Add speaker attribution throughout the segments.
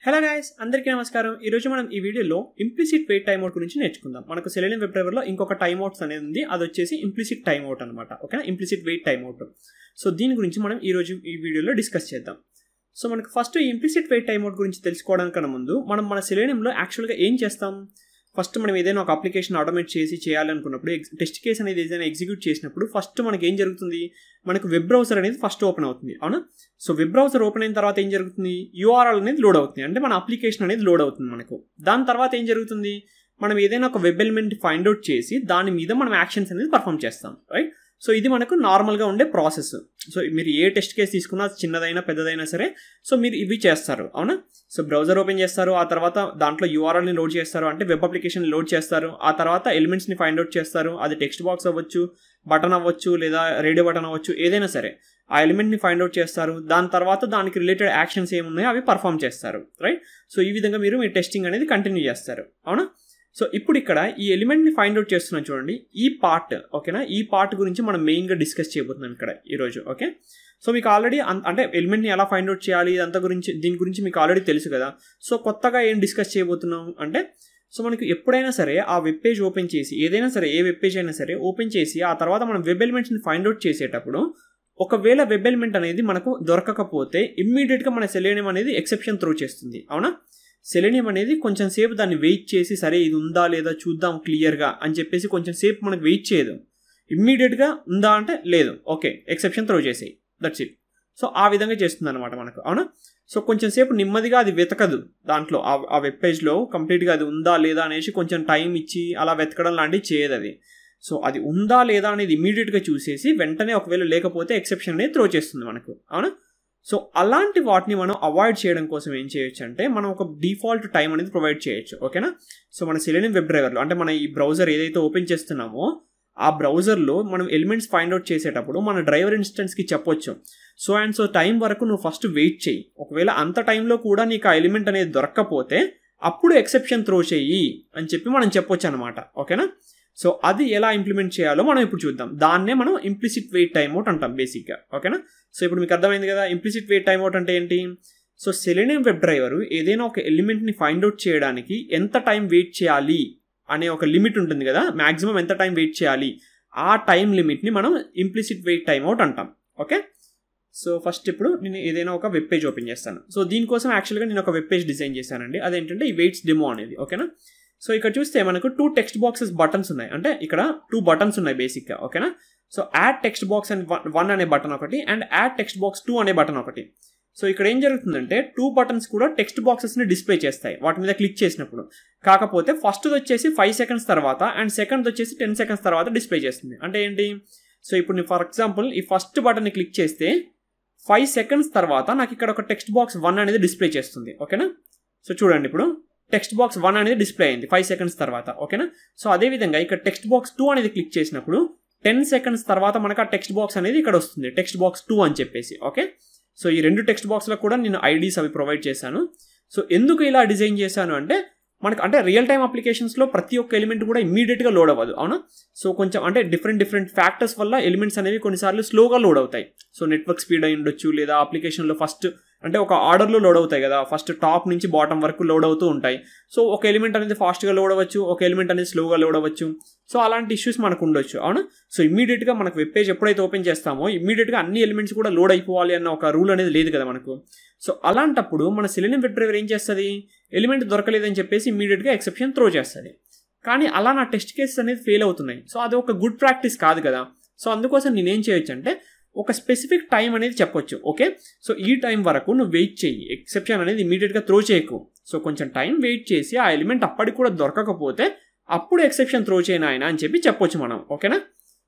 Speaker 1: hello guys అందరికీ నమస్కారం ఈ రోజు మనం ఈ వీడియోలో ఇంప్లిసిట్ వెయిట్ టైమ్ అవుట్ గురించి నేర్చుకుందాం మనకు సెలెనియం వెబ్ డ్రైవర్లో ఇంకొక టైమ్ అవుట్స్ అనేది ఉంది అది వచ్చేసి ఇంప్లిసిట్ టైమ్ అవుట్ అనమాట ఓకేనా implicit wait time out so దీని గురించి మనం ఈ రోజు ఈ వీడియోలో డిస్కస్ చేద్దాం సో మనకు ఫస్ట్ ఈ ఇంప్లిసిట్ వెయిట్ టైమ్ అవుట్ గురించి తెలుసుకోవడానికన్నా ముందు మనం మన సెలెనియంలో యాక్చువల్గా ఏం చేస్తాం ఫస్ట్ మనం ఏదైనా ఒక అప్లికేషన్ ఆటోమేట్ చేసి చేయాలనుకున్నప్పుడు టెస్ట్ కేస్ అనేది ఏదైనా ఎగ్జిక్యూట్ చేసినప్పుడు ఫస్ట్ మనకి ఏం జరుగుతుంది మనకు వెబ్ బ్రౌజర్ అనేది ఫస్ట్ ఓపెన్ అవుతుంది అవునా సో వెబ్ బ్రౌజర్ ఓపెన్ అయిన తర్వాత ఏం జరుగుతుంది యూఆర్ఎల్ అనేది లోడ్ అవుతుంది అంటే మన అప్లికేషన్ అనేది లోడ్ అవుతుంది మనకు దాని తర్వాత ఏం జరుగుతుంది మనం ఏదైనా ఒక వెబ్ ఎలిమెంట్ ఫైండ్ అవుట్ చేసి దాని మీద మనం యాక్షన్స్ అనేది పర్ఫామ్ చేస్తాం రైట్ సో ఇది మనకు నార్మల్గా ఉండే ప్రాసెస్ సో మీరు ఏ టెస్ట్ కేసు తీసుకున్నా చిన్నదైనా పెద్దదైనా సరే సో మీరు ఇవి చేస్తారు అవునా సో బ్రౌజర్ ఓపెన్ చేస్తారు ఆ తర్వాత దాంట్లో యూఆర్ఎల్ని లోడ్ చేస్తారు అంటే వెబ్ అప్లికేషన్ లోడ్ చేస్తారు ఆ తర్వాత ఎలిమెంట్స్ని ఫైండ్ అవుట్ చేస్తారు అది టెక్స్ట్ బాక్స్ అవ్వచ్చు బటన్ అవ్వచ్చు లేదా రేడియో బటన్ అవ్వచ్చు ఏదైనా సరే ఆ ఎలిమెంట్ని ఫైండ్ అవుట్ చేస్తారు దాని తర్వాత దానికి రిలేటెడ్ యాక్షన్స్ ఏమున్నాయో అవి పర్ఫామ్ చేస్తారు రైట్ సో ఈ విధంగా మీరు మీ టెస్టింగ్ అనేది కంటిన్యూ చేస్తారు అవునా సో ఇప్పుడు ఇక్కడ ఈ ఎలిమెంట్ని ఫైండ్ అవుట్ చేస్తున్నాం చూడండి ఈ పార్ట్ ఓకేనా ఈ పార్ట్ గురించి మనం మెయిన్గా డిస్కస్ చేయబోతున్నాం ఇక్కడ ఈరోజు ఓకే సో మీకు ఆల్రెడీ అంటే ఎలిమెంట్ని ఎలా ఫైండ్ అవుట్ చేయాలి ఇదంతా గురించి దీని గురించి మీకు ఆల్రెడీ తెలుసు కదా సో కొత్తగా ఏం డిస్కస్ చేయబోతున్నాం అంటే సో మనకి ఎప్పుడైనా సరే ఆ వెబ్ పేజ్ ఓపెన్ చేసి ఏదైనా సరే ఏ వెబ్ పేజ్ అయినా సరే ఓపెన్ చేసి ఆ తర్వాత మనం వెబ్ ఎలిమెంట్స్ని ఫైండ్ అవుట్ చేసేటప్పుడు ఒకవేళ వెబ్ ఎలిమెంట్ అనేది మనకు దొరకకపోతే ఇమ్మీడియట్గా మన సెలేనియం అనేది ఎక్సెప్షన్ త్రో చేస్తుంది అవునా సెలేనియం అనేది కొంచెం సేపు దాన్ని వెయిట్ చేసి సరే ఇది ఉందా లేదా చూద్దాం క్లియర్గా అని చెప్పేసి కొంచెం సేపు మనకు వెయిట్ చేయదు ఇమ్మీడియట్గా ఉందా అంటే లేదు ఓకే ఎక్సెప్షన్ త్రో చేసేయి దట్స్ ఇట్ సో ఆ విధంగా చేస్తుంది అనమాట మనకు అవునా సో కొంచెం సేపు నెమ్మదిగా అది వెతకదు దాంట్లో ఆ వెబ్ పేజ్లో కంప్లీట్గా అది ఉందా లేదా అనేసి కొంచెం టైం ఇచ్చి అలా వెతకడం లాంటివి చేయదు అది సో అది ఉందా లేదా అనేది ఇమీడియట్గా చూసేసి వెంటనే ఒకవేళ లేకపోతే ఎక్సెప్షన్ అనేది త్రో చేస్తుంది మనకు అవునా సో అలాంటి వాటిని మనం అవాయిడ్ చేయడం కోసం ఏం చేయొచ్చు అంటే మనం ఒక డిఫాల్ట్ టైం అనేది ప్రొవైడ్ చేయొచ్చు ఓకేనా సో మన సెలెనియం వెబ్ డ్రైవర్లో అంటే మన ఈ బ్రౌజర్ ఏదైతే ఓపెన్ చేస్తున్నామో ఆ బ్రౌజర్లో మనం ఎలిమెంట్స్ ఫైండ్ అవుట్ చేసేటప్పుడు మన డ్రైవర్ ఇన్స్టెన్స్కి చెప్పొచ్చు సో అండ్ సో టైం వరకు నువ్వు ఫస్ట్ వెయిట్ చేయి ఒకవేళ అంత టైంలో కూడా నీకు ఆ ఎలిమెంట్ అనేది దొరక్కపోతే అప్పుడు ఎక్సెప్షన్ త్రో చేయి అని చెప్పి మనం చెప్పొచ్చు అనమాట ఓకేనా సో అది ఎలా ఇంప్లిమెంట్ చేయాలో మనం ఇప్పుడు చూద్దాం దాన్నే మనం ఇంప్లిసిట్ వెయిట్ టైం అవుట్ అంటాం బేసిక్గా ఓకేనా సో ఇప్పుడు మీకు అర్థమైంది కదా ఇంప్లిసిట్ వెయిట్ టైం అవుట్ అంటే ఏంటి సో సెలెనియం వెబ్ డ్రైవర్ ఏదైనా ఒక ఎలిమెంట్ని ఫైండ్ అవుట్ చేయడానికి ఎంత టైం వెయిట్ చేయాలి అనే ఒక లిమిట్ ఉంటుంది కదా మాక్సిమం ఎంత టైం వెయిట్ చేయాలి ఆ టైం లిమిట్ని మనం ఇంప్లిసిట్ వెయిట్ టైం అవుట్ అంటాం ఓకే సో ఫస్ట్ ఇప్పుడు నేను ఏదైనా ఒక వెబ్ పేజ్ ఓపెన్ చేస్తాను సో దీనికోసం యాక్చువల్గా నేను ఒక వెబ్ పేజ్ డిజైన్ చేశానండి అదేంటంటే ఈ వెయిట్స్ డెమో అనేది ఓకేనా సో ఇక్కడ చూస్తే మనకు టూ టెక్స్ట్ బాక్సెస్ బటన్స్ ఉన్నాయి అంటే ఇక్కడ టూ బటన్స్ ఉన్నాయి బేసిక్గా ఓకేనా so add text box and one అనే బటన్ ఒకటి and add text box two అనే బటన్ ఒకటి సో ఇక్కడ ఏం జరుగుతుందంటే టూ బటన్స్ కూడా టెక్స్ట్ బాక్సెస్ని డిస్ప్లే చేస్తాయి వాటి మీద క్లిక్ చేసినప్పుడు కాకపోతే ఫస్ట్ వచ్చేసి ఫైవ్ సెకండ్స్ తర్వాత అండ్ సెకండ్ వచ్చేసి టెన్ సెకండ్స్ తర్వాత డిస్ప్లే చేస్తుంది అంటే ఏంటి సో ఇప్పుడు నేను ఫర్ ఎగ్జాంపుల్ ఈ ఫస్ట్ బటన్ని క్లిక్ చేస్తే ఫైవ్ సెకండ్స్ తర్వాత నాకు ఇక్కడ ఒక టెక్స్ట్ బాక్స్ వన్ అనేది డిస్ప్లే చేస్తుంది ఓకేనా సో చూడండి ఇప్పుడు టెక్స్ట్ బాక్స్ వన్ అనేది డిస్ప్లే అయింది ఫైవ్ సెకండ్స్ తర్వాత ఓకేనా సో అదేవిధంగా ఇక్కడ టెక్స్ట్ బాక్స్ టూ అనేది క్లిక్ చేసినప్పుడు టెన్ సెకండ్స్ తర్వాత మనకు ఆ టెక్స్ట్ బాక్స్ అనేది ఇక్కడ వస్తుంది టెక్స్ట్ బాక్స్ టూ అని చెప్పేసి ఓకే సో ఈ రెండు టెక్స్ట్ బాక్స్లో కూడా నేను ఐడీస్ అవి ప్రొవైడ్ చేశాను సో ఎందుకు ఇలా డిజైన్ చేశాను అంటే మనకు అంటే రియల్ టైమ్ అప్లికేషన్స్లో ప్రతి ఒక్క ఎలిమెంట్ కూడా ఇమీడియట్గా లోడ్ అవ్వదు అవునా సో కొంచెం అంటే డిఫరెంట్ డిఫరెంట్ ఫ్యాక్టర్స్ వల్ల ఎలిమెంట్స్ అనేవి కొన్నిసార్లు స్లోగా లోడ్ అవుతాయి సో నెట్వర్క్ స్పీడ్ అయి ఉండొచ్చు లేదా అప్లికేషన్లో ఫస్ట్ అంటే ఒక ఆర్డర్లో లోడ్ అవుతాయి కదా ఫస్ట్ టాప్ నుంచి బాటమ్ వరకు లోడ్ అవుతూ ఉంటాయి సో ఒక ఎలిమెంట్ అనేది ఫాస్ట్గా లోడ్ అవ్వచ్చు ఒక ఎలిమెంట్ అనేది స్లోగా లోడ్ అవ్వచ్చు సో అలాంటి ఇష్యూస్ మనకు ఉండొచ్చు అవునా సో ఇమీడియట్గా మనకు వెబ్ పేజ్ ఎప్పుడైతే ఓపెన్ చేస్తామో ఇమీడియట్గా అన్ని ఎలిమెంట్స్ కూడా లోడ్ అయిపోవాలి అన్న ఒక రూల్ అనేది లేదు కదా మనకు సో అలాంటప్పుడు మన సెలెనియం వెబ్ డ్రైవర్ ఏం చేస్తుంది ఎలిమెంట్ దొరకలేదని చెప్పేసి ఇమీడియట్గా ఎక్సెప్షన్ త్రో చేస్తుంది కానీ అలా నా టెస్ట్ కేసెస్ అనేది ఫెయిల్ అవుతున్నాయి సో అది ఒక గుడ్ ప్రాక్టీస్ కాదు కదా సో అందుకోసం నేనేం చేయొచ్చు అంటే ఒక స్పెసిఫిక్ టైం అనేది చెప్పొచ్చు ఓకే సో ఈ టైం వరకు నువ్వు వెయిట్ చేయి ఎక్సెప్షన్ అనేది ఇమీడియట్గా త్రో చేయకు సో కొంచెం టైం వెయిట్ చేసి ఆ ఎలిమెంట్ అప్పటికి కూడా దొరకకపోతే అప్పుడు ఎక్సెప్షన్ త్రో చేయను ఆయన అని చెప్పి చెప్పొచ్చు మనం ఓకేనా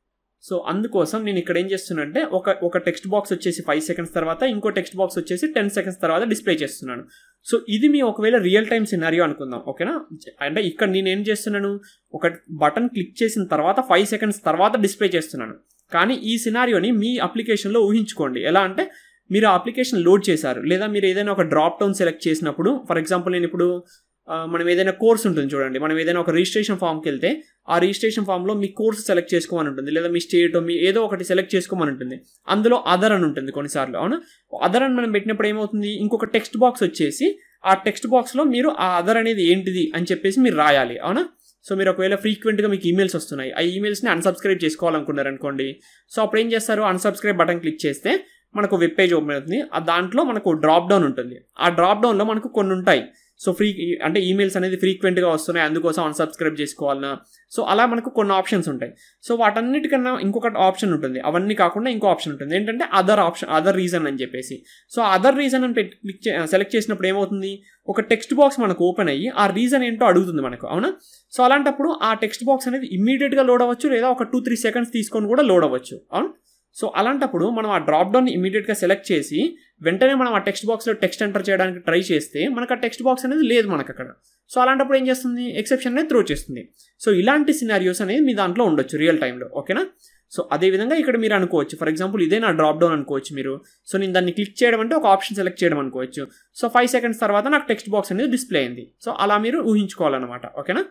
Speaker 1: సో అందుకోసం నేను ఇక్కడ ఏం చేస్తున్నానంటే ఒక ఒక టెక్స్ట్ బాక్స్ వచ్చేసి ఫైవ్ సెకండ్స్ తర్వాత ఇంకో టెక్స్ట్ బాక్స్ వచ్చేసి టెన్ సెకండ్స్ తర్వాత డిస్ప్లే చేస్తున్నాను సో ఇది మీ ఒకవేళ రియల్ టైం సినారియో అనుకుందాం ఓకేనా అంటే ఇక్కడ నేను ఏం చేస్తున్నాను ఒక బటన్ క్లిక్ చేసిన తర్వాత ఫైవ్ సెకండ్స్ తర్వాత డిస్ప్లే చేస్తున్నాను కానీ ఈ సినారియోని మీ అప్లికేషన్లో ఊహించుకోండి ఎలా అంటే మీరు ఆ అప్లికేషన్ లోడ్ చేశారు లేదా మీరు ఏదైనా ఒక డ్రాప్ డౌన్ సెలెక్ట్ చేసినప్పుడు ఫర్ ఎగ్జాంపుల్ నేను ఇప్పుడు మనం ఏదైనా కోర్స్ ఉంటుంది చూడండి మనం ఏదైనా ఒక రిజిస్ట్రేషన్ ఫామ్కి వెళ్తే ఆ రిజిస్ట్రేషన్ ఫామ్లో మీ కోర్స్ సెలెక్ట్ చేసుకోమని ఉంటుంది లేదా మీ స్టేట్ మీ ఏదో ఒకటి సెలెక్ట్ చేసుకోమని ఉంటుంది అందులో అదర్ అని ఉంటుంది కొన్నిసార్లు అవునా అదర్ అని మనం పెట్టినప్పుడు ఏమవుతుంది ఇంకొక టెక్స్ట్ బాక్స్ వచ్చేసి ఆ టెక్స్ట్ బాక్స్లో మీరు ఆ అదర్ అనేది ఏంటిది అని చెప్పేసి మీరు రాయాలి అవునా సో మీరు ఒకవేళ ఫ్రీక్వెంట్గా మీకు ఈమెయిల్స్ వస్తున్నాయి ఆ ఈమెయిల్స్ని అన్సబ్స్క్రైబ్ చేసుకోవాలనుకున్నారు అనుకోండి సో అప్పుడు ఏం చేస్తారు అన్సబ్స్క్రైబ్ బటన్ క్లిక్ చేస్తే మనకు వెబ్ పేజ్ ఓపెన్ అవుతుంది ఆ దాంట్లో మనకు డ్రాప్ డౌన్ ఉంటుంది ఆ డ్రాప్ డౌన్లో మనకు కొన్ని ఉంటాయి సో ఫ్రీ అంటే ఈమెయిల్స్ అనేది ఫ్రీక్వెంట్గా వస్తున్నాయి అందుకోసం అన్సబ్స్క్రైబ్ చేసుకోవాలన్నా సో అలా మనకు కొన్ని ఆప్షన్స్ ఉంటాయి సో వాటన్నిటికన్నా ఇంకొక ఆప్షన్ ఉంటుంది అవన్నీ కాకుండా ఇంకో ఆప్షన్ ఉంటుంది ఏంటంటే అదర్ ఆప్షన్ అదర్ రీజన్ అని చెప్పేసి సో అదర్ రీజన్ అని పెట్టి క్లిక్ సెలెక్ట్ చేసినప్పుడు ఏమవుతుంది ఒక టెక్స్ట్ బాక్స్ మనకు ఓపెన్ అయ్యి ఆ రీజన్ ఏంటో అడుగుతుంది మనకు అవునా సో అలాంటప్పుడు ఆ టెక్స్ట్ బాక్స్ అనేది ఇమ్మీడియట్గా లోడ్ అవ్వచ్చు లేదా ఒక టూ త్రీ సెకండ్స్ తీసుకొని కూడా లోడ్ అవ్వచ్చు అవును సో అలాంటప్పుడు మనం ఆ డ్రాప్ డౌన్ ఇమీడియట్గా సెలెక్ట్ చేసి వెంటనే మనం ఆ టెక్స్ట్ బాక్స్లో టెక్స్ట్ ఎంటర్ చేయడానికి ట్రై చేస్తే మనకు ఆ టెక్స్ట్ బాక్స్ అనేది లేదు మనకు అక్కడ సో అలాంటప్పుడు ఏం చేస్తుంది ఎక్సెప్షన్ అనేది త్రో చేస్తుంది సో ఇలాంటి సినారియోస్ అనేది మీ దాంట్లో ఉండొచ్చు రియల్ టైంలో ఓకేనా సో అదేవిధంగా ఇక్కడ మీరు అనుకోవచ్చు ఫర్ ఎగ్జాంపుల్ ఇదే నా డ్రాప్ డౌన్ అనుకోవచ్చు మీరు సో నేను దాన్ని క్లిక్ చేయడం అంటే ఒక ఆప్షన్ సెలెక్ట్ చేయడం అనుకోవచ్చు సో ఫైవ్ సెకండ్స్ తర్వాత నాకు టెక్స్ట్ బాక్స్ అనేది డిస్ప్లే అయింది సో అలా మీరు ఊహించుకోవాలన్నమాట ఓకేనా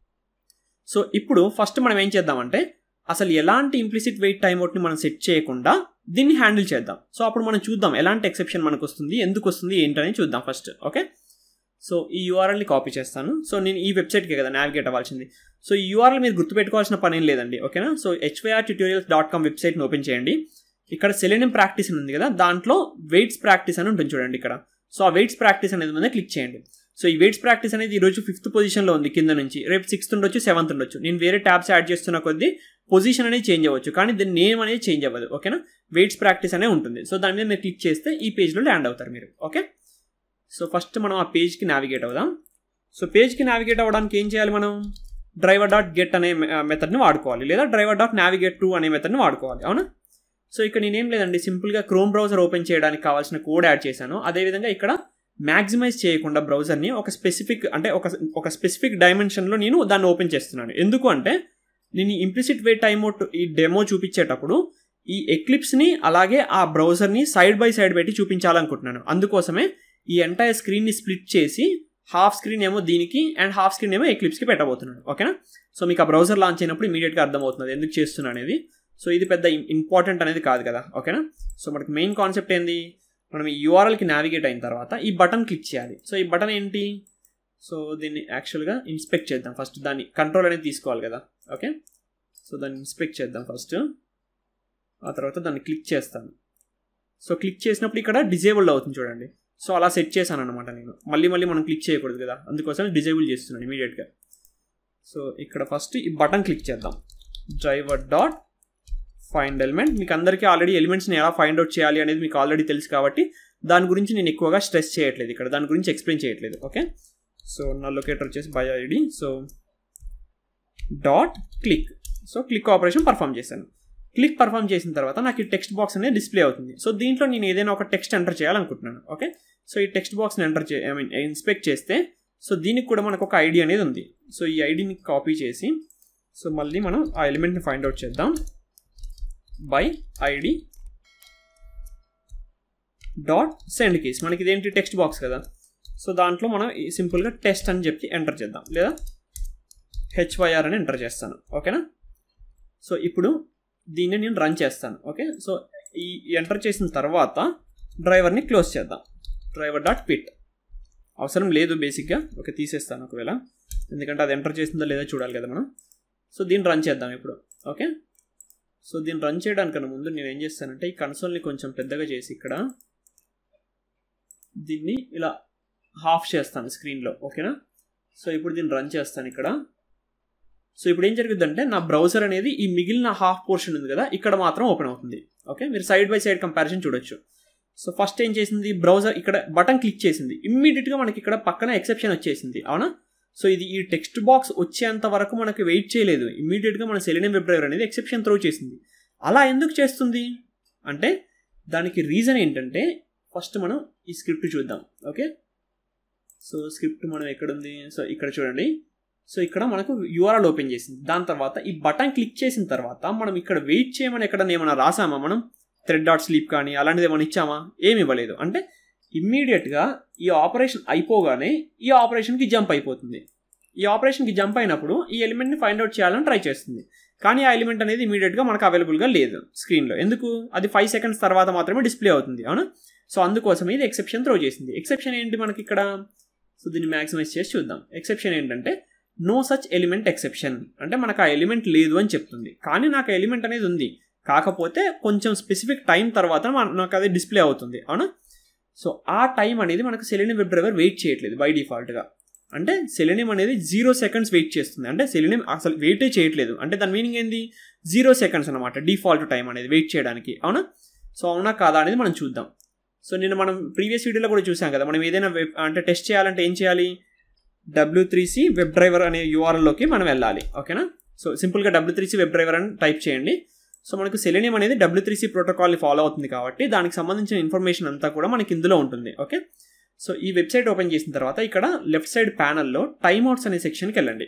Speaker 1: సో ఇప్పుడు ఫస్ట్ మనం ఏం చేద్దామంటే అసలు ఎలాంటి ఇంప్లిసిట్ వెయిట్ టైం అవుట్ని మనం సెట్ చేయకుండా దీన్ని హ్యాండిల్ చేద్దాం సో అప్పుడు మనం చూద్దాం ఎలాంటి ఎక్సెప్షన్ మనకు వస్తుంది ఎందుకు వస్తుంది ఏంటని చూద్దాం ఫస్ట్ ఓకే సో ఈ యూఆర్ఎల్ని కాపీ చేస్తాను సో నేను ఈ వెబ్సైట్కి కదా నావిగేట్ అవ్వాల్సింది సో ఈ యూఆర్ఎల్ మీరు గుర్తుపెట్టుకోవాల్సిన పని ఏం లేదండి ఓకేనా so HYR tutorials dot com వెబ్సైట్ని ఓపెన్ చేయండి ఇక్కడ సెలెనియం ప్రాక్టీస్ అని ఉంది కదా దాంట్లో వెయిట్స్ ప్రాక్టీస్ అని ఉంటుంది చూడండి ఇక్కడ సో ఆ వెయిట్స్ ప్రాక్టీస్ అనేది మీద క్లిక్ చేయండి సో ఈ వెయిట్స్ ప్రాక్టీస్ అనేది ఈరోజు ఫిఫ్త్ పొజిషన్లో ఉంది కింద నుంచి రేపు సిక్స్త్ ఉండొచ్చు సెవెంత్ ఉండొచ్చు నేను వేరే ట్యాబ్స్ యాడ్ చేస్తున్న కొద్దీ పొజిషన్ అనేది చేంజ్ అవ్వచ్చు కానీ దీని నేమ్ అనేది చేంజ్ అవ్వదు ఓకేనా వెయిట్స్ ప్రాక్టీస్ అనే ఉంటుంది సో దాని మీద మీరు క్లిక్ చేస్తే ఈ పేజ్లో ల్యాండ్ అవుతారు మీరు ఓకే సో ఫస్ట్ మనం ఆ పేజ్కి నావిగేట్ అవుదాం సో పేజ్కి నావిగేట్ అవ్వడానికి ఏం చేయాలి మనం డ్రైవర్ డాట్ గెట్ అనే మెథడ్ని వాడుకోవాలి లేదా డ్రైవర్ డాట్ నావిగేట్ టు అనే మెథడ్ని వాడుకోవాలి అవునా సో ఇక్కడ నేనేం లేదండి సింపుల్గా క్రోమ్ బ్రౌజర్ ఓపెన్ చేయడానికి కావాల్సిన కోడ్ యాడ్ చేశాను అదేవిధంగా ఇక్కడ మ్యాక్సిమైజ్ చేయకుండా బ్రౌజర్ని ఒక స్పెసిఫిక్ అంటే ఒక ఒక స్పెసిఫిక్ డైమెన్షన్లో నేను దాన్ని ఓపెన్ చేస్తున్నాను ఎందుకు అంటే నేను ఇంప్లిసిట్ వే టైమ్అవుట్ ఈ డెమో చూపించేటప్పుడు ఈ ఎక్లిప్స్ని అలాగే ఆ బ్రౌజర్ని సైడ్ బై సైడ్ పెట్టి చూపించాలనుకుంటున్నాను అందుకోసమే ఈ ఎంటైర్ స్క్రీన్ని స్ప్లిట్ చేసి హాఫ్ స్క్రీన్ ఏమో దీనికి అండ్ హాఫ్ స్క్రీన్ ఏమో ఎక్లిప్స్కి పెట్టబోతున్నాను ఓకేనా సో మీకు ఆ బ్రౌజర్ లాంచ్ అయినప్పుడు ఇమీడియట్గా అర్థమవుతుంది ఎందుకు చేస్తున్నా అనేది సో ఇది పెద్ద ఇంపార్టెంట్ అనేది కాదు కదా ఓకేనా సో మనకి మెయిన్ కాన్సెప్ట్ ఏంది మనం ఈ యూఆర్ఎల్కి నావిగేట్ అయిన తర్వాత ఈ బటన్ క్లిక్ చేయాలి సో ఈ బటన్ ఏంటి సో దీన్ని యాక్చువల్గా ఇన్స్పెక్ట్ చేద్దాం ఫస్ట్ దాన్ని కంట్రోల్ అనేది తీసుకోవాలి కదా ఓకే సో దాన్ని ఇన్స్పెక్ట్ చేద్దాం ఫస్ట్ ఆ తర్వాత దాన్ని క్లిక్ చేస్తాను సో క్లిక్ చేసినప్పుడు ఇక్కడ డిజేబుల్డ్ అవుతుంది చూడండి సో అలా సెట్ చేశాను అనమాట నేను మళ్ళీ మళ్ళీ మనం క్లిక్ చేయకూడదు కదా అందుకోసం డిజేబుల్ చేస్తున్నాను ఇమీడియట్గా సో ఇక్కడ ఫస్ట్ ఈ బటన్ క్లిక్ చేద్దాం డ్రైవర్ డాట్ ఫైండ్ ఎలిమెంట్ మీకు అందరికీ ఆల్రెడీ ఎలిమెంట్స్ని ఎలా ఫైండ్ అవుట్ చేయాలి అనేది మీకు ఆల్రెడీ తెలుసు కాబట్టి దాని గురించి నేను ఎక్కువగా స్ట్రెస్ చేయట్లేదు ఇక్కడ దాని గురించి ఎక్స్ప్లెయిన్ చేయట్లేదు ఓకే సో నా లొకేటర్ వచ్చేసి by ID so dot click so click operation perform చేశాను క్లిక్ పర్ఫామ్ చేసిన తర్వాత నాకు ఈ టెక్స్ట్ బాక్స్ అనేది డిస్ప్లే అవుతుంది సో దీంట్లో నేను ఏదైనా ఒక టెక్స్ట్ ఎంటర్ చేయాలనుకుంటున్నాను ఓకే సో ఈ టెక్స్ట్ బాక్స్ని ఎంటర్ చే ఐ మీన్ ఇన్స్పెక్ట్ చేస్తే సో దీనికి కూడా మనకు ఒక ఐడి అనేది ఉంది సో ఈ ఐడిని కాపీ చేసి సో మళ్ళీ మనం ఆ ఎలిమెంట్ని ఫైండ్ అవుట్ చేద్దాం by ID dot send keys మనకి ఇదేంటి టెక్స్ట్ బాక్స్ కదా సో దాంట్లో మనం సింపుల్గా టెస్ట్ అని చెప్పి ఎంటర్ చేద్దాం లేదా హెచ్వైఆర్ అని ఎంటర్ చేస్తాను ఓకేనా సో ఇప్పుడు దీన్ని నేను రన్ చేస్తాను ఓకే సో ఈ ఎంటర్ చేసిన తర్వాత డ్రైవర్ని క్లోజ్ చేద్దాం డ్రైవర్ డాట్ పిట్ అవసరం లేదు బేసిక్గా ఓకే తీసేస్తాను ఒకవేళ ఎందుకంటే అది ఎంటర్ చేసిందో లేదో చూడాలి కదా మనం సో దీన్ని రన్ చేద్దాం ఇప్పుడు ఓకే సో దీన్ని రన్ చేయడానికన్నా ముందు నేను ఏం చేస్తానంటే ఈ కన్సోల్ని కొంచెం పెద్దగా చేసి ఇక్కడ దీన్ని ఇలా హాఫ్ చేస్తాను స్క్రీన్లో ఓకేనా సో ఇప్పుడు దీన్ని రన్ చేస్తాను ఇక్కడ సో ఇప్పుడు ఏం జరుగుతుందంటే నా బ్రౌజర్ అనేది ఈ మిగిలిన హాఫ్ పోర్షన్ ఉంది కదా ఇక్కడ మాత్రం ఓపెన్ అవుతుంది ఓకే మీరు సైడ్ బై సైడ్ కంపారిజన్ చూడొచ్చు సో ఫస్ట్ ఏం చేసింది బ్రౌజర్ ఇక్కడ బటన్ క్లిక్ చేసింది ఇమ్మీడియట్గా మనకి ఇక్కడ పక్కన ఎక్సెప్షన్ వచ్చేసింది అవునా సో ఇది ఈ టెక్స్ట్ బాక్స్ వచ్చేంత వరకు మనకి వెయిట్ చేయలేదు ఇమ్మీడియట్గా మన సెలినియం వెబ్ డ్రైవర్ అనేది ఎక్సెప్షన్ త్రో చేసింది అలా ఎందుకు చేస్తుంది అంటే దానికి రీజన్ ఏంటంటే ఫస్ట్ మనం ఈ స్క్రిప్ట్ చూద్దాం ఓకే సో స్క్రిప్ట్ మనం ఎక్కడుంది సో ఇక్కడ చూడండి సో ఇక్కడ మనకు యూఆర్ఎల్ ఓపెన్ చేసింది దాని తర్వాత ఈ బటన్ క్లిక్ చేసిన తర్వాత మనం ఇక్కడ వెయిట్ చేయమని ఎక్కడ ఏమైనా రాసామా మనం థ్రెడ్ డాట్ స్లీప్ కానీ అలాంటిది ఏమైనా ఇచ్చామా ఏమి ఇవ్వలేదు అంటే ఇమ్మీడియట్గా ఈ ఆపరేషన్ అయిపోగానే ఈ ఆపరేషన్కి జంప్ అయిపోతుంది ఈ ఆపరేషన్కి జంప్ అయినప్పుడు ఈ ఎలిమెంట్ని ఫైండ్ అవుట్ చేయాలని ట్రై చేస్తుంది కానీ ఆ ఎలిమెంట్ అనేది ఇమీడియట్గా మనకు అవైలబుల్గా లేదు స్క్రీన్లో ఎందుకు అది ఫైవ్ సెకండ్స్ తర్వాత మాత్రమే డిస్ప్లే అవుతుంది అవునా సో అందుకోసం ఇది ఎక్సెప్షన్ త్రో చేసింది ఎక్సెప్షన్ ఏంటి మనకి ఇక్కడ సో దీన్ని మ్యాక్సిమైజ్ చేసి చూద్దాం ఎక్సెప్షన్ ఏంటంటే నో సచ్ ఎలిమెంట్ ఎక్సెప్షన్ అంటే మనకు ఆ ఎలిమెంట్ లేదు అని చెప్తుంది కానీ నాకు ఎలిమెంట్ అనేది ఉంది కాకపోతే కొంచెం స్పెసిఫిక్ టైం తర్వాత నాకు అది డిస్ప్లే అవుతుంది అవునా సో ఆ టైం అనేది మనకు సెలినియం వెబ్ డ్రైవర్ వెయిట్ చేయట్లేదు బై డిఫాల్ట్గా అంటే సెలినియం అనేది జీరో సెకండ్స్ వెయిట్ చేస్తుంది అంటే సెలినియం అసలు వెయిటే చేయట్లేదు అంటే దాని మీనింగ్ ఏంది జీరో సెకండ్స్ అనమాట డిఫాల్ట్ టైం అనేది వెయిట్ చేయడానికి అవునా సో అవునా కాదా అనేది మనం చూద్దాం సో నేను మనం ప్రీవియస్ వీడియోలో కూడా చూసాం కదా మనం ఏదైనా వెబ్ అంటే టెస్ట్ చేయాలంటే ఏం చేయాలి W three C web driver అనే యూఆర్ఎల్లోకి మనం వెళ్ళాలి ఓకేనా సో సింపుల్గా W three C web driver అని టైప్ చేయండి సో మనకు సెలినియం అనేది డబ్ల్యూ త్రీ సి ప్రోటోకాల్ని ఫాలో అవుతుంది కాబట్టి దానికి సంబంధించిన ఇన్ఫర్మేషన్ అంతా కూడా మనకి ఇందులో ఉంటుంది ఓకే సో ఈ వెబ్సైట్ ఓపెన్ చేసిన తర్వాత ఇక్కడ లెఫ్ట్ సైడ్ ప్యానల్లో టైమ్ అవుట్స్ అనే సెక్షన్కి వెళ్ళండి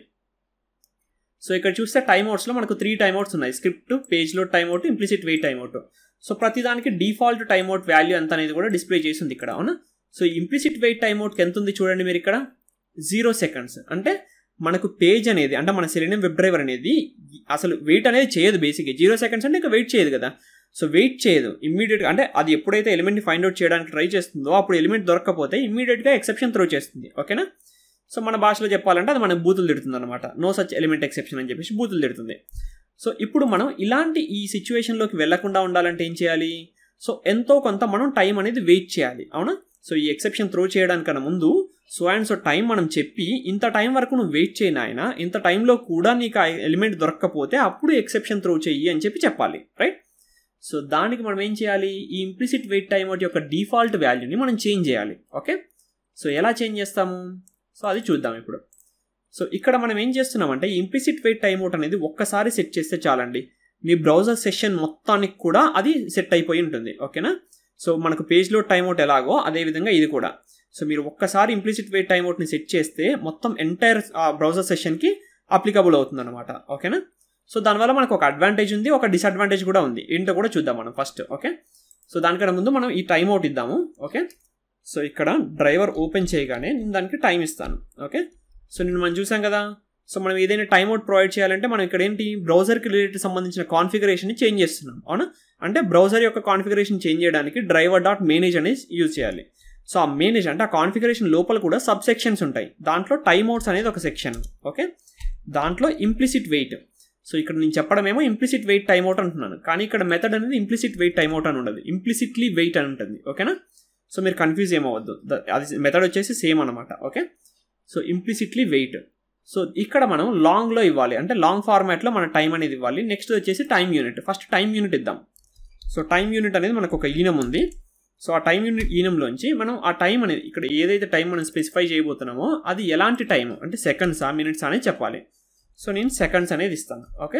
Speaker 1: సో ఇక్కడ చూస్తే టైమ్ అవుట్స్లో మనకు త్రీ టైమ్ అవుట్స్ ఉన్నాయి స్క్రిప్ట్ పేజ్లో timeout implicit wait time out so ప్రతిదానికి డిఫాల్ట్ టైమ్ అవుట్ వాల్యూ ఎంత అనేది కూడా డిస్ప్లే చేసింది ఇక్కడ అవునా సో ఇంప్లిసిట్ వెయిట్ టైమ్ అవుట్కి ఎంత ఉంది చూడండి మీరు ఇక్కడ జీరో సెకండ్స్ అంటే మనకు పేజ్ అనేది అంటే మన సెలినియం వెబ్ డ్రైవర్ అనేది అసలు వెయిట్ అనేది చేయదు బేసిక్గా జీరో సెకండ్స్ అంటే ఇంకా వెయిట్ చేయదు కదా సో వెయిట్ చేయదు ఇమ్మీడియట్గా అంటే అది ఎప్పుడైతే ఎలిమెంట్ని ఫైండ్ అవుట్ చేయడానికి ట్రై చేస్తుందో అప్పుడు ఎలిమెంట్ దొరకకపోతే ఇమ్మీడియట్గా ఎక్సెప్షన్ త్రో చేస్తుంది ఓకేనా సో మన భాషలో చెప్పాలంటే అది మనకు బూతులు తిడుతుంది అనమాట నో సచ్ ఎలిమెంట్ ఎక్సెప్షన్ అని చెప్పేసి బూతులు తిడుతుంది సో ఇప్పుడు మనం ఇలాంటి ఈ సిచ్యువేషన్లోకి వెళ్లకుండా ఉండాలంటే ఏం చేయాలి సో ఎంతో కొంత మనం టైం అనేది వెయిట్ చేయాలి అవునా సో ఈ ఎక్సెప్షన్ త్రో చేయడానికన్నా ముందు సో అండ్ సో టైం మనం చెప్పి ఇంత టైం వరకు నువ్వు వెయిట్ చేయను ఆయన ఇంత టైంలో కూడా నీకు ఆ ఎలిమెంట్ దొరకకపోతే అప్పుడు ఎక్సెప్షన్ త్రో చెయ్యి అని చెప్పి చెప్పాలి రైట్ సో దానికి మనం ఏం చేయాలి ఈ ఇంప్లిసిట్ వెయిట్ టైం అవుట్ యొక్క డిఫాల్ట్ వాల్యూని మనం చేంజ్ చేయాలి ఓకే సో ఎలా చేంజ్ చేస్తాము సో అది చూద్దాం ఇప్పుడు సో ఇక్కడ మనం ఏం చేస్తున్నామంటే ఇంప్లిసిట్ వెయిట్ టైం అవుట్ అనేది ఒక్కసారి సెట్ చేస్తే చాలండి మీ బ్రౌజర్ సెషన్ మొత్తానికి కూడా అది సెట్ అయిపోయి ఉంటుంది ఓకేనా సో మనకు పేజ్లో టైంఅవుట్ ఎలాగో అదేవిధంగా ఇది కూడా సో మీరు ఒక్కసారి ఇంప్లిసిట్ వెయిట్ టైంఅవుట్ని సెట్ చేస్తే మొత్తం ఎంటైర్ బ్రౌజర్ సెషన్కి అప్లికబుల్ అవుతుంది అనమాట ఓకేనా సో దానివల్ల మనకు ఒక అడ్వాంటేజ్ ఉంది ఒక డిసడ్వాంటేజ్ కూడా ఉంది ఏంటో కూడా చూద్దాం మనం ఫస్ట్ ఓకే సో దానికన్నా ముందు మనం ఈ టైం అవుట్ ఇద్దాము ఓకే సో ఇక్కడ డ్రైవర్ ఓపెన్ చేయగానే నేను దానికి టైం ఇస్తాను ఓకే సో నేను మనం చూసాం కదా సో మనం ఏదైనా టైం అవుట్ ప్రొవైడ్ చేయాలంటే మనం ఇక్కడ ఏంటి బ్రౌజర్కి రిలేటెడ్ సంబంధించిన కాన్ఫిగరేషన్ని చేంజ్ చేస్తున్నాం అవునా అంటే బ్రౌజర్ యొక్క కాన్ఫిగరేషన్ చేంజ్ చేయడానికి డ్రైవర్ డాట్ మేనేజ్ అనేది యూజ్ చేయాలి సో ఆ మేనేజ్ అంటే ఆ కాన్ఫిగరేషన్ లోపల కూడా సబ్ సెక్షన్స్ ఉంటాయి దాంట్లో టైమ్ అవుట్స్ అనేది ఒక సెక్షన్ ఓకే దాంట్లో ఇంప్లిసిట్ వెయిట్ సో ఇక్కడ నేను చెప్పడమేమో ఇంప్లిసిట్ వెయిట్ టైమ్ అవుట్ అంటున్నాను కానీ ఇక్కడ మెథడ్ అనేది ఇంప్లిసిట్ వెయిట్ టైమ్ అవుట్ అని ఉండదు ఇంప్లిసిట్లీ వెయిట్ అని ఉంటుంది ఓకేనా సో మీరు కన్ఫ్యూజ్ ఏమవద్దు అది మెథడ్ వచ్చేసి సేమ్ అనమాట okay so implicitly wait so ఇక్కడ మనం లాంగ్లో ఇవ్వాలి అంటే లాంగ్ ఫార్మాట్లో మన టైం అనేది ఇవ్వాలి నెక్స్ట్ వచ్చేసి time unit first time unit ఇద్దాం సో టైం యూనిట్ అనేది మనకు ఒక ఈనం ఉంది సో ఆ టైం యూనిట్ ఈనంలోంచి మనం ఆ టైం అనేది ఇక్కడ ఏదైతే టైం మనం స్పెసిఫై చేయబోతున్నామో అది ఎలాంటి టైం అంటే సెకండ్సా మినిట్స్ అనేది చెప్పాలి సో నేను సెకండ్స్ అనేది ఇస్తాను ఓకే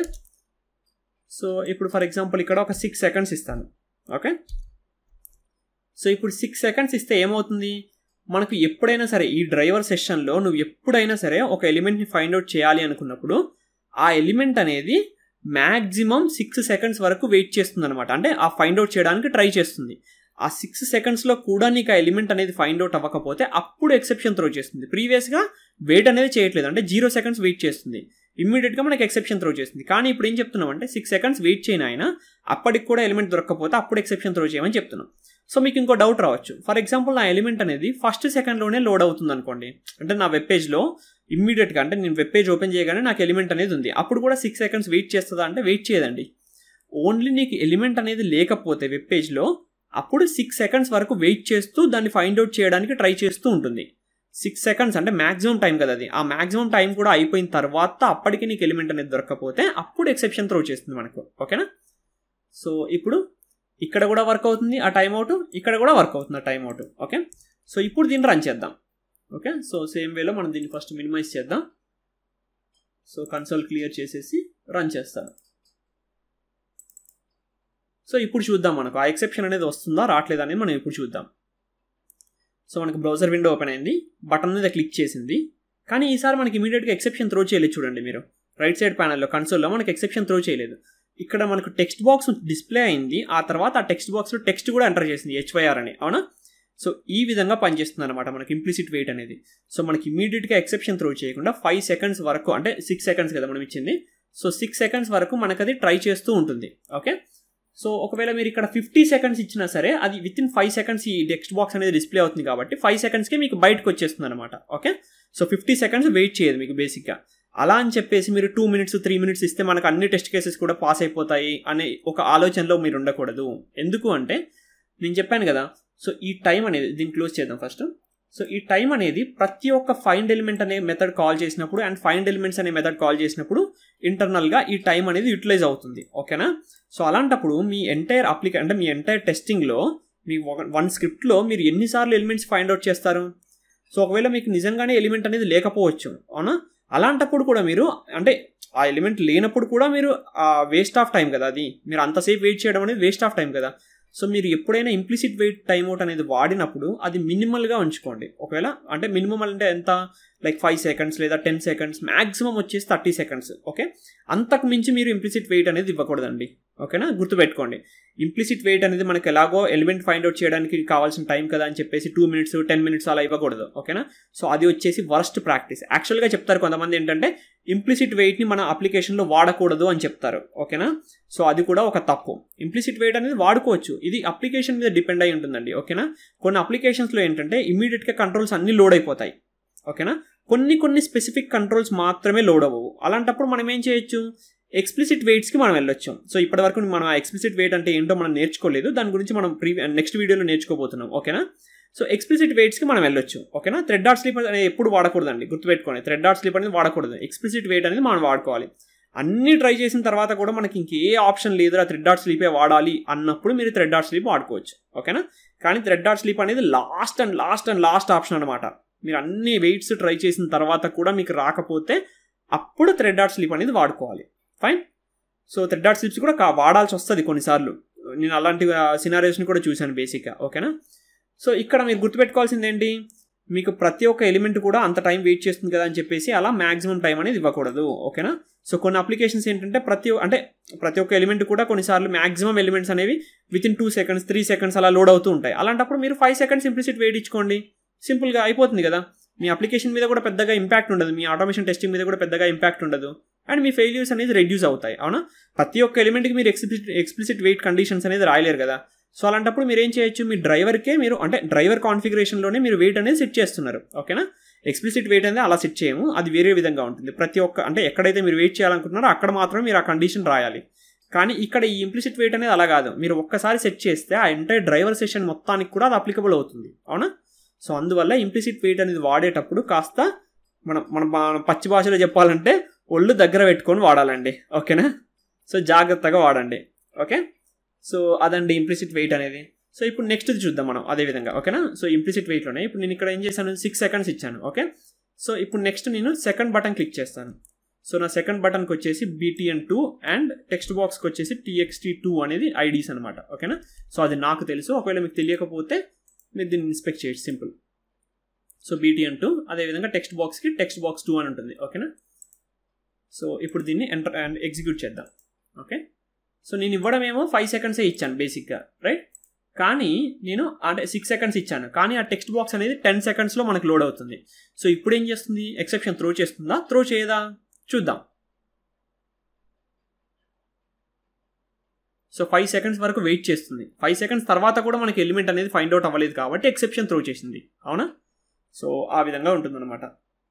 Speaker 1: సో ఇప్పుడు ఫర్ ఎగ్జాంపుల్ ఇక్కడ ఒక సిక్స్ సెకండ్స్ ఇస్తాను ఓకే సో ఇప్పుడు సిక్స్ సెకండ్స్ ఇస్తే ఏమవుతుంది మనకు ఎప్పుడైనా సరే ఈ డ్రైవర్ సెషన్లో నువ్వు ఎప్పుడైనా సరే ఒక ఎలిమెంట్ని ఫైండ్ అవుట్ చేయాలి అనుకున్నప్పుడు ఆ ఎలిమెంట్ అనేది మ్యాక్సిమం సిక్స్ సెకండ్స్ వరకు వెయిట్ చేస్తుంది అనమాట అంటే ఆ ఫైండ్ అవుట్ చేయడానికి ట్రై చేస్తుంది ఆ సిక్స్ సెకండ్స్లో కూడా నీకు ఆ ఎలిమెంట్ అనేది ఫైండ్ అవుట్ అవ్వకపోతే అప్పుడు ఎక్సెప్షన్ త్రో చేస్తుంది ప్రీవియస్గా వెయిట్ అనేది చేయట్లేదు అంటే జీరో సెకండ్స్ వెయిట్ చేస్తుంది ఇమ్మీడియట్గా మనకి ఎక్సెప్షన్ త్రో చేస్తుంది కానీ ఇప్పుడు ఏం చెప్తున్నాం అంటే సిక్స్ సెకండ్స్ వెయిట్ చేయను ఆయన అప్పటికి కూడా ఎలిమెంట్ దొరకకపోతే అప్పుడు ఎక్సెప్షన్ త్రో చేయమని చెప్తున్నాం సో మీకు ఇంకో డౌట్ రావచ్చు ఫర్ ఎగ్జాంపుల్ నా ఎలిమెంట్ అనేది ఫస్ట్ సెకండ్లోనే లోడ్ అవుతుంది అనుకోండి అంటే నా వెబ్ పేజ్లో ఇమ్మీడియట్గా అంటే నేను వెబ్ పేజ్ ఓపెన్ చేయగానే నాకు ఎలిమెంట్ అనేది ఉంది అప్పుడు కూడా సిక్స్ సెకండ్స్ వెయిట్ చేస్తుందా అంటే వెయిట్ చేయదండి ఓన్లీ నీకు ఎలిమెంట్ అనేది లేకపోతే వెబ్ పేజ్లో అప్పుడు సిక్స్ సెకండ్స్ వరకు వెయిట్ చేస్తూ దాన్ని ఫైండ్ అవుట్ చేయడానికి ట్రై చేస్తూ ఉంటుంది సిక్స్ సెకండ్స్ అంటే మాక్సిమం టైం కదా అది ఆ మాక్సిమం టైం కూడా అయిపోయిన తర్వాత అప్పటికి నీకు ఎలిమెంట్ అనేది దొరకకపోతే అప్పుడు ఎక్సెప్షన్ త్రో చేస్తుంది మనకు ఓకేనా సో ఇప్పుడు ఇక్కడ కూడా వర్క్ అవుతుంది ఆ టైం అవుట్ ఇక్కడ కూడా వర్క్ అవుతుంది ఆ టైం అవుట్ ఓకే సో ఇప్పుడు దీన్ని రన్ చేద్దాం ఓకే సో సేమ్ వేలో మనం దీన్ని ఫస్ట్ మినిమైజ్ చేద్దాం సో కన్సోల్ క్లియర్ చేసేసి రన్ చేస్తాను సో ఇప్పుడు చూద్దాం మనకు ఆ ఎక్సెప్షన్ అనేది వస్తుందా రావట్లేదా అనేది మనం ఇప్పుడు చూద్దాం సో మనకు బ్రౌజర్ విండో ఓపెన్ అయింది బటన్ మీద క్లిక్ చేసింది కానీ ఈసారి మనకి ఇమీడియట్గా ఎక్సెప్షన్ త్రో చేయలేదు చూడండి మీరు రైట్ సైడ్ ప్యానల్లో కన్సోల్లో మనకి ఎక్సెప్షన్ త్రో చేయలేదు ఇక్కడ మనకు టెక్స్ట్ బాక్స్ డిస్ప్లే అయింది ఆ తర్వాత ఆ టెక్స్ట్ బాక్స్లో టెక్స్ట్ కూడా ఎంటర్ చేసింది హెచ్వైఆర్ అని అవునా సో ఈ విధంగా పనిచేస్తుంది అనమాట మనకి ఇంప్లిసిట్ వెయిట్ అనేది సో మనకి ఇమీడియట్గా ఎక్సెప్షన్ త్రో చేయకుండా ఫైవ్ సెకండ్స్ వరకు అంటే సిక్స్ సెకండ్స్ కదా మనం ఇచ్చింది సో సిక్స్ సెకండ్స్ వరకు మనకు అది ట్రై చేస్తూ ఉంటుంది ఓకే సో ఒకవేళ మీరు ఇక్కడ ఫిఫ్టీ సెకండ్స్ ఇచ్చినా సరే అది విత్ ఇన్ ఫైవ్ సెకండ్స్ ఈ టెక్స్ట్ బాక్స్ అనేది డిస్ప్లే అవుతుంది కాబట్టి ఫైవ్ సెకండ్స్కి మీకు బయటకు వచ్చేస్తుంది అనమాట okay so fifty seconds wait చేయదు మీకు బేసిక్గా అలా అని చెప్పేసి మీరు టూ మినిట్స్ త్రీ మినిట్స్ ఇస్తే మనకు అన్ని టెస్ట్ కేసెస్ కూడా పాస్ అయిపోతాయి అనే ఒక ఆలోచనలో మీరు ఉండకూడదు ఎందుకు అంటే నేను చెప్పాను కదా సో ఈ టైం అనేది దీన్ని క్లోజ్ చేద్దాం ఫస్ట్ సో ఈ టైం అనేది ప్రతి ఒక్క ఫైండ్ ఎలిమెంట్ అనే మెథడ్ కాల్ చేసినప్పుడు అండ్ ఫైండ్ ఎలిమెంట్స్ అనే మెథడ్ కాల్ చేసినప్పుడు ఇంటర్నల్గా ఈ టైం అనేది యూటిలైజ్ అవుతుంది ఓకేనా సో అలాంటప్పుడు మీ ఎంటైర్ అప్లికే అంటే మీ ఎంటైర్ టెస్టింగ్లో మీ వన్ స్క్రిప్ట్లో మీరు ఎన్నిసార్లు ఎలిమెంట్స్ ఫైండ్ అవుట్ చేస్తారు సో ఒకవేళ మీకు నిజంగానే ఎలిమెంట్ అనేది లేకపోవచ్చు అవునా అలాంటప్పుడు కూడా మీరు అంటే ఆ ఎలిమెంట్ లేనప్పుడు కూడా మీరు వేస్ట్ ఆఫ్ టైం కదా అది మీరు అంతసేపు వెయిట్ చేయడం అనేది వేస్ట్ ఆఫ్ టైం కదా సో మీరు ఎప్పుడైనా ఇంప్లిసిట్ వెయిట్ టైం అవుట్ అనేది వాడినప్పుడు అది మినిమల్గా ఉంచుకోండి ఒకవేళ అంటే మినిమం అంటే ఎంత లైక్ ఫైవ్ సెకండ్స్ లేదా టెన్ సెకండ్స్ మ్యాక్సిమం వచ్చేసి థర్టీ సెకండ్స్ ఓకే అంతకు మించి మీరు ఇంప్లిసిట్ వెయిట్ అనేది ఇవ్వకూడదండి ఓకేనా గుర్తుపెట్టుకోండి ఇంప్లిసిట్ వెయిట్ అనేది మనకి ఎలాగో ఎలిమెంట్ ఫైండ్ అవుట్ చేయడానికి కావాల్సిన టైం కదా అని చెప్పేసి టూ మినిట్స్ టెన్ మినిట్స్ అలా ఇవ్వకూడదు ఓకేనా సో అది వచ్చేసి వర్స్ట్ ప్రాక్టీస్ యాక్చువల్గా చెప్తారు కొంతమంది ఏంటంటే ఇంప్లిసిట్ వెయిట్ని మన అప్లికేషన్లో వాడకూడదు అని చెప్తారు ఓకేనా సో అది కూడా ఒక తప్పు ఇంప్లిసిట్ వెయిట్ అనేది వాడుకోవచ్చు ఇది అప్లికేషన్ మీద డిపెండ్ అయి ఉంటుందండి ఓకేనా కొన్ని అప్లికేషన్స్లో ఏంటంటే ఇమీడియట్గా కంట్రోల్స్ అన్నీ లోడ్ అయిపోతాయి ఓకేనా కొన్ని కొన్ని స్పెసిఫిక్ కంట్రోల్స్ మాత్రమే లోడ్ అవ్వవు అలాంటప్పుడు మనం ఏం చేయొచ్చు ఎక్స్ప్లిసిట్ వెయిట్స్కి మనం వెళ్ళొచ్చు సో ఇప్పటివరకు మనం ఆ ఎక్స్ప్లిసిట్ వెయిట్ అంటే ఏంటో మనం నేర్చుకోలేదు దాని గురించి మనం ప్రీ నెక్స్ట్ వీడియోలో నేర్చుకోబోతున్నాం ఓకేనా సో ఎక్స్ప్లిసిట్ వెయిట్స్కి మనం వెళ్ళొచ్చు ఓకేనా థ్రెడ్ డాట్ స్లీప్ అనేది ఎప్పుడు వాడకూడదండి గుర్తుపెట్టుకోండి థ్రెడ్ డాట్ స్లీప్ అనేది వాడకూడదు ఎక్స్ప్లిసిట్ వెయిట్ అనేది మనం వాడుకోవాలి అన్నీ ట్రై చేసిన తర్వాత కూడా మనకి ఇంకే ఆప్షన్ లేదురా థ్రెడ్ డాట్ స్లీపే వాడాలి అన్నప్పుడు మీరు థ్రెడ్ డాట్ స్లీప్ వాడుకోవచ్చు ఓకేనా కానీ థ్రెడ్ డాట్ స్లీప్ అనేది last and last and last option అనమాట మీరు అన్ని వెయిట్స్ ట్రై చేసిన తర్వాత కూడా మీకు రాకపోతే అప్పుడు థ్రెడ్ డాట్ స్లీప్ అనేది వాడుకోవాలి fine so thread dot sleeps కూడా వాడాల్సి వస్తుంది కొన్నిసార్లు నేను అలాంటి సినారియోస్ని కూడా చూశాను బేసిక్గా ఓకేనా సో ఇక్కడ మీరు గుర్తుపెట్టుకోవాల్సింది ఏంటి మీకు ప్రతి ఒక్క ఎలిమెంట్ కూడా అంత టైం వెయిట్ చేస్తుంది కదా అని చెప్పేసి అలా మాక్సిమం టైం అనేది ఇవ్వకూడదు ఓకేనా సో కొన్ని అప్లికేషన్స్ ఏంటంటే ప్రతి అంటే ప్రతి ఒక్క ఎలిమెంట్ కూడా కొన్నిసార్లు మాక్సిమం ఎలిమెంట్స్ అనేవి within two seconds three seconds అలా లోడ్ అవుతూ ఉంటాయి అలాంటప్పుడు మీరు ఫైవ్ సెకండ్స్ ఇంప్లిసిట్ వెయిట్ ఇచ్చుకోండి సింపుల్గా అయిపోతుంది కదా మీ అప్లికేషన్ మీద కూడా పెద్దగా ఇంపాక్ట్ ఉండదు మీ ఆటోమేషన్ టెస్టింగ్ మీద కూడా పెద్దగా ఇంపాక్ట్ ఉండదు అండ్ మీ ఫెయిల్యూర్స్ అనేది రెడ్యూస్ అవుతాయి అవునా ప్రతి ఒక్క ఎలిమెంట్కి మీరు ఎక్స్ప్లిసిట్ ఎక్స్ప్లిసిట్ వెయిట్ కండిషన్స్ అనేది రాయలేరు కదా సో అలాంటప్పుడు మీరు ఏం చేయొచ్చు మీ డ్రైవర్కే మీరు అంటే డ్రైవర్ కాన్ఫిగరేషన్లోనే మీరు వెయిట్ అనేది సెట్ చేస్తున్నారు ఓకేనా ఎక్స్ప్లిసిట్ వెయిట్ అనేది అలా సెట్ చేయము అది వేరే విధంగా ఉంటుంది ప్రతి ఒక్క అంటే ఎక్కడైతే మీరు వెయిట్ చేయాలనుకుంటున్నారో అక్కడ మాత్రమే మీరు ఆ కండిషన్ రాయాలి కానీ ఇక్కడ ఈ ఇంప్లిసిట్ వెయిట్ అనేది అలా కాదు మీరు ఒక్కసారి సెట్ చేస్తే ఆ ఎంటైర్ డ్రైవర్ సెషన్ మొత్తానికి కూడా అది అప్లికబుల్ అవుతుంది అవునా సో అందువల్ల ఇంప్లిసిట్ వెయిట్ అనేది వాడేటప్పుడు కాస్త మనం మన పచ్చి భాషలో చెప్పాలంటే ఒళ్ళు దగ్గర పెట్టుకొని వాడాలండి ఓకేనా సో జాగ్రత్తగా వాడండి ఓకే సో అదండి ఇంప్లిసిట్ వెయిట్ అనేది సో ఇప్పుడు నెక్స్ట్ చూద్దాం మనం అదే విధంగా ఓకేనా సో ఇంప్లిసిట్ వెయిట్లోనే ఇప్పుడు నేను ఇక్కడ ఏం చేశాను సిక్స్ సెకండ్స్ ఇచ్చాను ఓకే సో ఇప్పుడు నెక్స్ట్ నేను సెకండ్ బటన్ క్లిక్ చేస్తాను సో నా సెకండ్ బటన్కి వచ్చేసి బీటీఎన్ టూ అండ్ టెక్స్ట్ బాక్స్కి వచ్చేసి టీఎక్స్టీ టూ అనేది ఐడీస్ అనమాట ఓకేనా సో అది నాకు తెలుసు ఒకవేళ మీకు తెలియకపోతే మీరు దీన్ని ఇన్స్పెక్ట్ చేయొచ్చు సింపుల్ సో బీటీఎన్ టూ అదేవిధంగా టెక్స్ట్ బాక్స్కి టెక్స్ట్ బాక్స్ టూ అని ఉంటుంది ఓకేనా సో ఇప్పుడు దీన్ని ఎంటర్ అండ్ ఎగ్జిక్యూట్ చేద్దాం ఓకే సో నేను ఇవ్వడం ఏమో ఫైవ్ సెకండ్సే ఇచ్చాను బేసిక్గా రైట్ కానీ నేను అంటే సిక్స్ సెకండ్స్ ఇచ్చాను కానీ ఆ టెక్స్ట్ బాక్స్ అనేది టెన్ సెకండ్స్లో మనకు లోడ్ అవుతుంది సో ఇప్పుడు ఏం చేస్తుంది ఎక్సెప్షన్ త్రో చేస్తుందా త్రో చేయదా చూద్దాం సో ఫైవ్ సెకండ్స్ వరకు వెయిట్ చేస్తుంది ఫైవ్ సెకండ్స్ తర్వాత కూడా మనకి ఎలిమెంట్ అనేది ఫైండ్ అవుట్ అవ్వలేదు కాబట్టి ఎక్సెప్షన్ త్రో చేసింది అవునా సో ఆ విధంగా ఉంటుందన్నమాట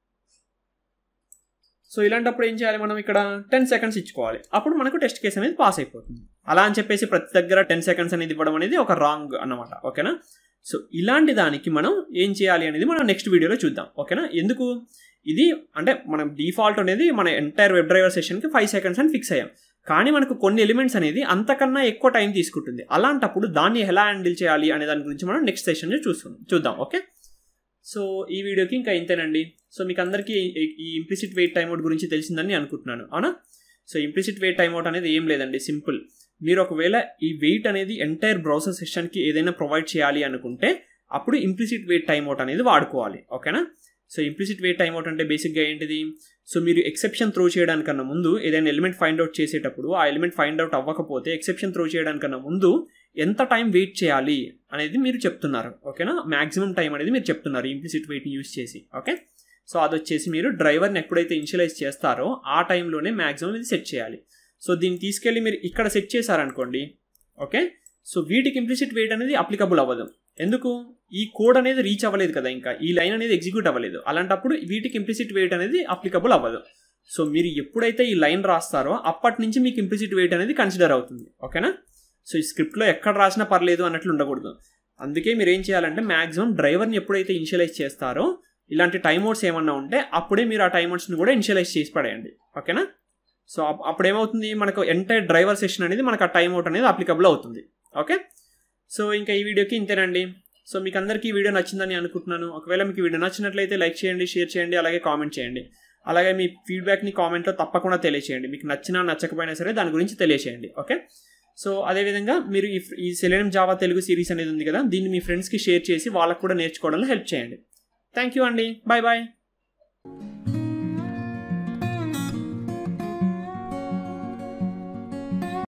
Speaker 1: సో ఇలాంటప్పుడు ఏం చేయాలి మనం ఇక్కడ టెన్ సెకండ్స్ ఇచ్చుకోవాలి అప్పుడు మనకు టెస్ట్ కేసు అనేది పాస్ అయిపోతుంది అలా అని చెప్పేసి ప్రతి దగ్గర టెన్ సెకండ్స్ అనేది ఇవ్వడం అనేది ఒక రాంగ్ అన్నమాట ఓకేనా సో ఇలాంటి దానికి మనం ఏం చేయాలి అనేది మనం నెక్స్ట్ వీడియోలో చూద్దాం ఓకేనా ఎందుకు ఇది అంటే మనం డిఫాల్ట్ అనేది మన ఎంటైర్ వెబ్ డ్రైవర్ సెషన్కి ఫైవ్ సెకండ్స్ అని ఫిక్స్ అయ్యాం కానీ మనకు కొన్ని ఎలిమెంట్స్ అనేది అంతకన్నా ఎక్కువ టైం తీసుకుంటుంది అలాంటప్పుడు దాన్ని ఎలా హ్యాండిల్ చేయాలి అనే దాని గురించి మనం నెక్స్ట్ సెషన్లో చూసుకుందాం చూద్దాం ఓకే సో ఈ వీడియోకి ఇంకా ఇంతేనండి సో మీకు అందరికీ ఈ ఇంప్లిసిట్ వెయిట్ టైమ్అవుట్ గురించి తెలిసిందని అనుకుంటున్నాను అవునా సో ఇంప్లిసిట్ వెయిట్ టైమ్అవుట్ అనేది ఏం లేదండి సింపుల్ మీరు ఒకవేళ ఈ వెయిట్ అనేది ఎంటైర్ బ్రౌజర్ సెషన్కి ఏదైనా ప్రొవైడ్ చేయాలి అనుకుంటే అప్పుడు ఇంప్లిసిట్ వెయిట్ టైమ్అవుట్ అనేది వాడుకోవాలి ఓకేనా సో ఇంప్లిసిట్ వెయిట్ టైమ్అవుట్ అంటే బేసిక్గా ఏంటిది సో మీరు ఎక్సెప్షన్ త్రో చేయడానికన్నా ముందు ఏదైనా ఎలిమెంట్ ఫైండ్ అవుట్ చేసేటప్పుడు ఆ ఎలిమెంట్ ఫైండ్ అవుట్ అవ్వకపోతే ఎక్సెప్షన్ త్రో చేయడానికన్నా ముందు ఎంత టైం వెయిట్ చేయాలి అనేది మీరు చెప్తున్నారు ఓకేనా మాక్సిమం టైం అనేది మీరు చెప్తున్నారు ఇంప్లిసిట్ వెయిట్ని యూస్ చేసి ఓకే సో అది వచ్చేసి మీరు డ్రైవర్ని ఎప్పుడైతే ఇనిషియలైజ్ చేస్తారో ఆ టైంలోనే మాక్సిమం ఇది సెట్ చేయాలి సో దీన్ని తీసుకెళ్ళి మీరు ఇక్కడ సెట్ చేశారనుకోండి ఓకే సో వీటికి ఇంప్లిసిట్ వెయిట్ అనేది అప్లికబుల్ అవ్వదు ఎందుకు ఈ కోడ్ అనేది రీచ్ అవ్వలేదు కదా ఇంకా ఈ లైన్ అనేది ఎగ్జిక్యూట్ అవ్వలేదు అలాంటప్పుడు వీటికి ఇంప్లిసిట్ వెయిట్ అనేది అప్లికబుల్ అవ్వదు సో మీరు ఎప్పుడైతే ఈ లైన్ రాస్తారో అప్పటి నుంచి మీకు ఇంప్లిసిట్ వెయిట్ అనేది కన్సిడర్ అవుతుంది ఓకేనా సో ఈ స్క్రిప్ట్లో ఎక్కడ రాసినా పర్లేదు అన్నట్లు ఉండకూడదు అందుకే మీరు ఏం చేయాలంటే మాక్సిమం డ్రైవర్ని ఎప్పుడైతే ఇనిషియలైజ్ చేస్తారో ఇలాంటి టైమౌట్స్ ఏమన్నా ఉంటే అప్పుడే మీరు ఆ టైమౌట్స్ని కూడా ఇనిషియలైజ్ చేసి పడేయండి ఓకేనా సో అప్పుడు ఏమవుతుంది మనకు ఎంటైర్ డ్రైవర్ సెషన్ అనేది మనకు ఆ టైమౌట్ అనేది అప్లికబుల్ అవుతుంది ఓకే సో ఇంకా ఈ వీడియోకి ఇంతేనండి సో మీకు అందరికీ ఈ వీడియో నచ్చిందని అనుకుంటున్నాను ఒకవేళ మీకు వీడియో నచ్చినట్లయితే లైక్ చేయండి షేర్ చేయండి అలాగే కామెంట్ చేయండి అలాగే మీ ఫీడ్బ్యాక్ని కామెంట్లో తప్పకుండా తెలియచేయండి మీకు నచ్చినా నచ్చకపోయినా సరే దాని గురించి తెలియచేయండి ఓకే సో అదేవిధంగా మీరు ఈ ఈ సెలెనం జావా తెలుగు సిరీస్ అనేది ఉంది కదా దీన్ని మీ ఫ్రెండ్స్కి షేర్ చేసి వాళ్ళకు కూడా నేర్చుకోవడంలో హెల్ప్ చేయండి థ్యాంక్ యూ అండి బాయ్ బాయ్